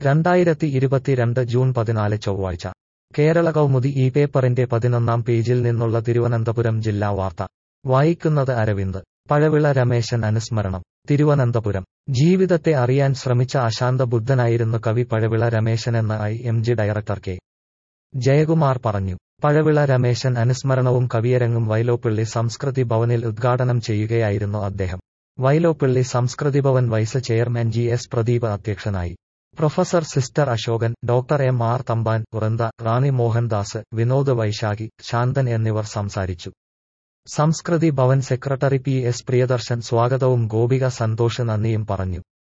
രണ്ടായിരത്തി ഇരുപത്തിരണ്ട് ജൂൺ പതിനാല് ചൊവ്വാഴ്ച കേരള കൗമുദി ഈ പേപ്പറിന്റെ പതിനൊന്നാം പേജിൽ നിന്നുള്ള തിരുവനന്തപുരം ജില്ലാ വാർത്ത വായിക്കുന്നത് അരവിന്ദ് പഴവിള രമേശൻ അനുസ്മരണം തിരുവനന്തപുരം ജീവിതത്തെ അറിയാൻ ശ്രമിച്ച അശാന്ത ബുദ്ധനായിരുന്നു കവി പഴവിള രമേശനെന്ന് I M G director K Jayakumar പറഞ്ഞു പഴവിള രമേശൻ അനുസ്മരണവും കവിയരങ്ങും വൈലോപ്പിള്ളി സംസ്കൃതി ഭവനിൽ ഉദ്ഘാടനം ചെയ്യുകയായിരുന്നു അദ്ദേഹം Vyloppilly Samskriti Bhavan vice chairman G S Pradeep അധ്യക്ഷനായി professor sister Ashokan doctor M R Thampan Vrinda Rani Mohandas Vinod Vaishakhi Shanthan എന്നിവർ സംസാരിച്ചു Samskriti Bhavan secretary P S Priyadarshan സ്വാഗതവും ഗോപിക സന്തോഷ് നന്ദിയും പറഞ്ഞു